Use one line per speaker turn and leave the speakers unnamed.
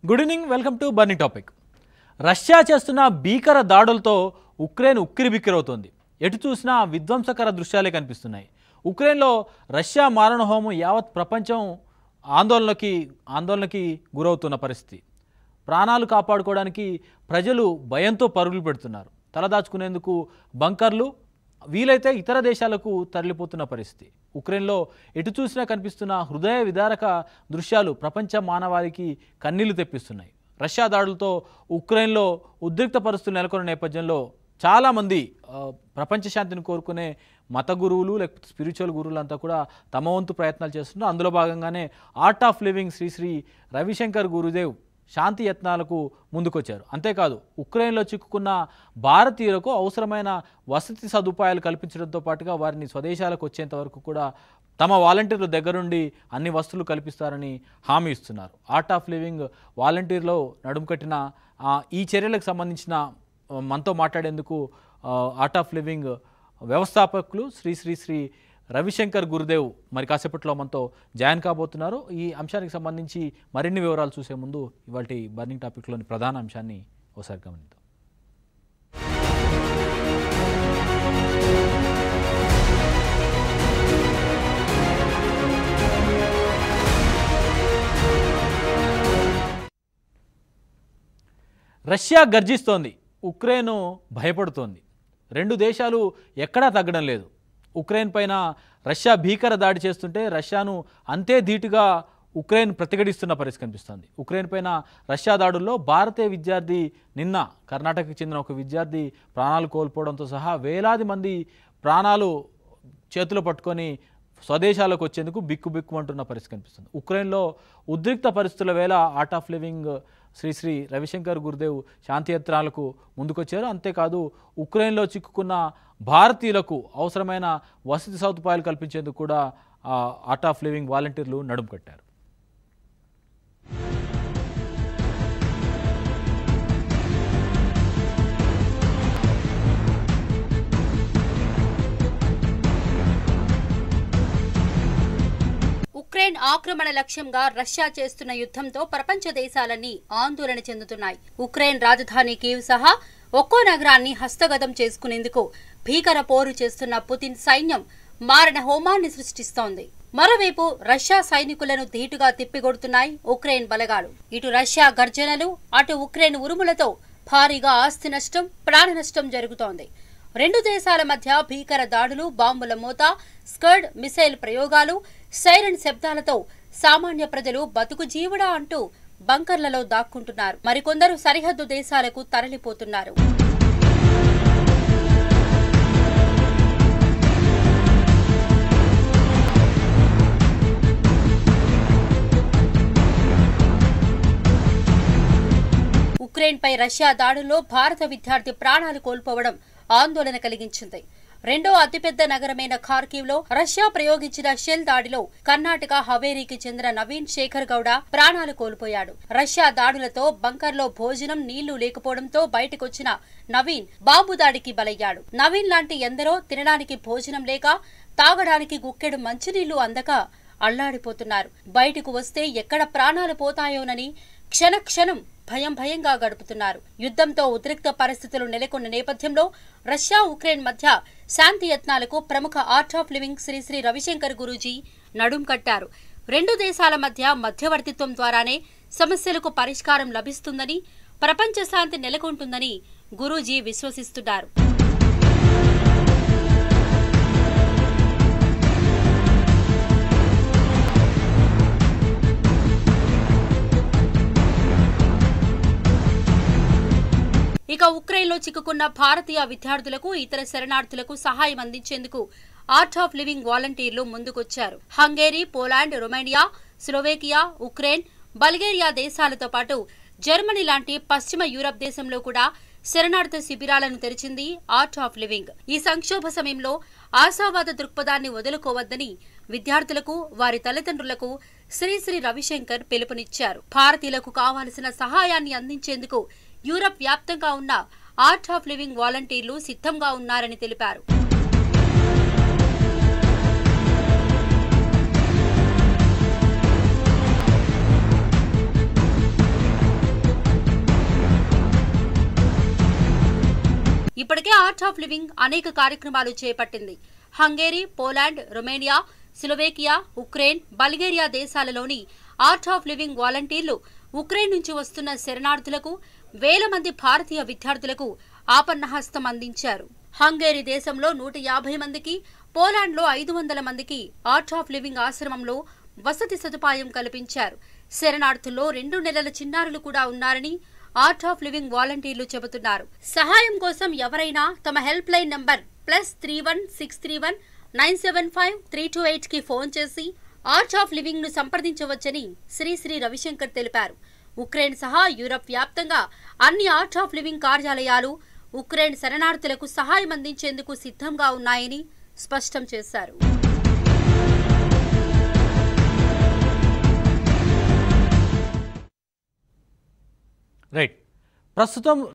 good evening welcome to burning topic Russia చేస్తున్న భీకర దాడులతో ఉక్రెయిన్ ఉక్కిరి బిక్కిరవుతోంది ఎటు చూసినా విధ్వంసకర దృశ్యాలే కనిపిస్తున్నాయి ఉక్రెయిన్లో రష్యా మారణహోమం యావత్ ప్రపంచం ఆందోళనకి ఆందోళనకి గురవుతున్న పరిస్థితి ప్రాణాలు కాపాడుకోవడానికి ప్రజలు భయంతో పరుగులు పెడుతున్నారు తలదాచుకునేందుకు బంకర్లు వీలైతే ఇతర దేశాలకు తరలిపోతున్న పరిస్థితి ఉక్రెయిన్లో ఎటు చూసినా కనిపిస్తున్న హృదయ విదారక దృశ్యాలు ప్రపంచ మానవాళికి కన్నీళ్లు తెప్పిస్తున్నాయి రష్యా దాడులతో ఉక్రెయిన్లో ఉద్రిక్త పరిస్థితులు నెలకొన్న నేపథ్యంలో చాలామంది ఆ, ప్రపంచ శాంతిని కోరుకునే మత గురువులు లేకపోతే స్పిరిచువల్ గురువులు అంతా కూడా తమ వంతు ప్రయత్నాలు చేస్తున్నారు అందులో భాగంగానే Art of Living Sri Sri Ravishankar Gurudev శాంతి యత్నాలకు ముందుకొచ్చారు అంతేకాదు ఉక్రెయిన్లో చిక్కుకున్న భారతీయులకు అవసరమైన వసతి సదుపాయాలు కల్పించడంతో పాటుగా వారిని స్వదేశాలకు వచ్చేంత వరకు కూడా తమ వాలంటీర్ల దగ్గరుండి అన్ని వస్తువులు కల్పిస్తారని హామీ ఇస్తున్నారు ఆర్ట్ ఆఫ్ లివింగ్ వాలంటీర్లో నడుము కట్టిన ఆ, ఈ చర్యలకు సంబంధించిన ఆ, మనతో మాట్లాడేందుకు ఆ, ఆర్ట్ ఆఫ్ లివింగ్ వ్యవస్థాపకులు శ్రీ శ్రీ శ్రీ రవిశంకర్ గురుదేవ్ మరి కాసేపట్లో మనతో జాయిన్ కాబోతున్నారు ఈ అంశానికి సంబంధించి మరిన్ని వివరాలు చూసే ముందు ఇవాళ బర్నింగ్ టాపిక్లోని ప్రధాన అంశాన్ని ఒకసారి గమనిద్దాం రష్యా గర్జిస్తోంది ఉక్రెయిన్ భయపడుతోంది రెండు దేశాలు ఎక్కడా తగ్గడం లేదు ఉక్రెయిన్ పైన రష్యా భీకర దాడి చేస్తుంటే రష్యాను అంతే ధీటుగా ఉక్రెయిన్ ప్రతిఘటిస్తున్న పరిస్థితి కనిపిస్తోంది ఉక్రెయిన్ పైన రష్యా దాడుల్లో భారతీయ విద్యార్థి నిన్న కర్ణాటకకు చెందిన ఒక విద్యార్థి ప్రాణాలు కోల్పోవడంతో సహా వేలాది మంది ప్రాణాలు చేతులు పట్టుకొని స్వదేశాలకు వచ్చేందుకు బిక్కు బిక్కుమంటున్న పరిస్థితి కనిపిస్తుంది ఉక్రెయిన్లో ఉద్రిక్త పరిస్థితుల వేళ Art of Living Sri Sri Ravishankar Gurudev శాంతియత్నాలకు ముందుకొచ్చారు అంతేకాదు ఉక్రెయిన్లో చిక్కుకున్న భారతీయులకు అవసరమైన వసతి సదుపాయాలు కల్పించేందుకు కూడా ఆ, ఆర్ట్ ఆఫ్ లివింగ్ వాలంటీర్లు నడుము కట్టారు
ఉక్రెయిన్ ఆక్రమణ లక్ష్యంగా రష్యా చేస్తున్న యుద్ధంతో ప్రపంచ దేశాలన్నీ ఆందోళన చెందుతున్నాయి ఉక్రెయిన్ రాజధాని కీవ్ సహా ఒక్కో నగరాన్ని హస్తగతం చేసుకునేందుకు భీకర పోరు చేస్తున్న పుతిన్ సైన్యం మారణ హోమాన్ని సృష్టిస్తోంది మరోవైపు రష్యా సైనికులను ధీటుగా తిప్పికొడుతున్నాయి ఉక్రెయిన్ బలగాలు ఇటు రష్యా గర్జనలు అటు ఉక్రెయిన్ ఉరుములతో భారీగా ఆస్తి నష్టం ప్రాణ నష్టం జరుగుతోంది రెండు దేశాల మధ్య భీకర దాడులు బాంబుల మోత స్కర్డ్ మిసైల్ ప్రయోగాలు సైరన్ శబ్దాలతో సామాన్య ప్రజలు బతుకు జీవుడా అంటూ బంకర్లలో దాక్కుంటున్నారు మరికొందరు సరిహద్దు దేశాలకు తరలిపోతున్నారు ఉక్రెయిన్ పై రష్యా దాడుల్లో భారత విద్యార్థి ప్రాణాలు కోల్పోవడం ఆందోళన కలిగించింది రెండో అతిపెద్ద నగరమైన ఖార్కీవ్ లో రష్యా ప్రయోగించిన షెల్ దాడిలో కర్ణాటక హవేరీకి చెందిన నవీన్ శేఖర్ గౌడ ప్రాణాలు కోల్పోయాడు రష్యా దాడులతో బంకర్లో భోజనం నీళ్లు లేకపోవడంతో బయటకొచ్చిన నవీన్ బాంబు దాడికి బలయ్యాడు నవీన్ లాంటి ఎందరో తినడానికి భోజనం లేక తాగడానికి గుక్కెడు మంచినీళ్లు అందక అల్లాడిపోతున్నారు బయటకు వస్తే ఎక్కడ ప్రాణాలు పోతాయోనని క్షణ క్షణం భయం భయంగా గడుపుతున్నారు యుద్ధంతో ఉద్రిక్త పరిస్థితులు నెలకొన్న నేపథ్యంలో రష్యా ఉక్రెయిన్ మధ్య శాంతి యత్నాలకు ప్రముఖ Art of Living Sri Sri Ravishankar Guruji నడుం కట్టారు రెండు దేశాల మధ్య మధ్యవర్తిత్వం ద్వారానే సమస్యలకు పరిష్కారం లభిస్తుందని ప్రపంచ శాంతి నెలకొంటుందని గురూజీ విశ్వసిస్తున్నారు ఇక ఉక్రెయిన్లో చిక్కుకున్న భారతీయ విద్యార్థులకు ఇతర శరణార్థులకు సహాయం అందించేందుకు ఆర్ట్ ఆఫ్ లివింగ్ వాలంటీర్లు ముందుకొచ్చారు Hungary Poland Romania Slovakia Ukraine Bulgaria దేశాలతో పాటు జర్మనీ లాంటి పశ్చిమ యూరప్ దేశంలో కూడా శరణార్థ శిబిరాలను తెరిచింది ఆర్ట్ ఆఫ్ లివింగ్ ఈ సంక్షోభ సమయంలో ఆశావాద దృక్పథాన్ని వదులుకోవద్దని విద్యార్థులకు వారి తల్లిదండ్రులకు శ్రీ శ్రీ రవిశంకర్ పిలుపునిచ్చారు భారతీయులకు కావాల్సిన సహాయాన్ని అందించేందుకు యూరప్ వ్యాప్తంగా ఉన్న ఆర్ట్ ఆఫ్ లివింగ్ వాలంటీర్లు సిద్ధంగా ఉన్నారని తెలిపారు ఇప్పటికే ఆర్ట్ ఆఫ్ లివింగ్ అనేక కార్యక్రమాలు చేపట్టింది Hungary Poland Romania Slovakia Ukraine Bulgaria దేశాలలోని ఆర్ట్ ఆఫ్ లివింగ్ వాలంటీర్లు ఉక్రెయిన్ నుంచి వస్తున్న శరణార్థులకు వేల మంది భారతీయ విద్యార్థులకు ఆపన్నహస్తం అందించారు హంగేరీ దేశంలో నూట యాభై మందికి పోలాండ్లో ఐదు వందల మందికి ఆర్ట్ ఆఫ్ లివింగ్ ఆశ్రమంలో వసతి సదుపాయం కల్పించారు శరణార్థుల్లో రెండు నెలల చిన్నారులు కూడా ఉన్నారని ఆర్ట్ ఆఫ్ లివింగ్ వాలంటీర్లు చెబుతున్నారు సహాయం కోసం ఎవరైనా తమ help line number plus three one six three one nine seven five three two eight కి ఫోన్ చేసి ఆర్ట్ ఆఫ్ లివింగ్ ను సంప్రదించవచ్చని శ్రీ శ్రీ రవిశంకర్ తెలిపారు ఉక్రెయిన్ సహా యూరప్ వ్యాప్తంగా అన్ని ఆర్ట్ ఆఫ్ లివింగ్ కార్యాలయాలు ఉక్రెయిన్ శరణార్థులకు సహాయం అందించేందుకు సిద్ధంగా ఉన్నాయని స్పష్టం చేశారు
రైట్ ప్రస్తుతం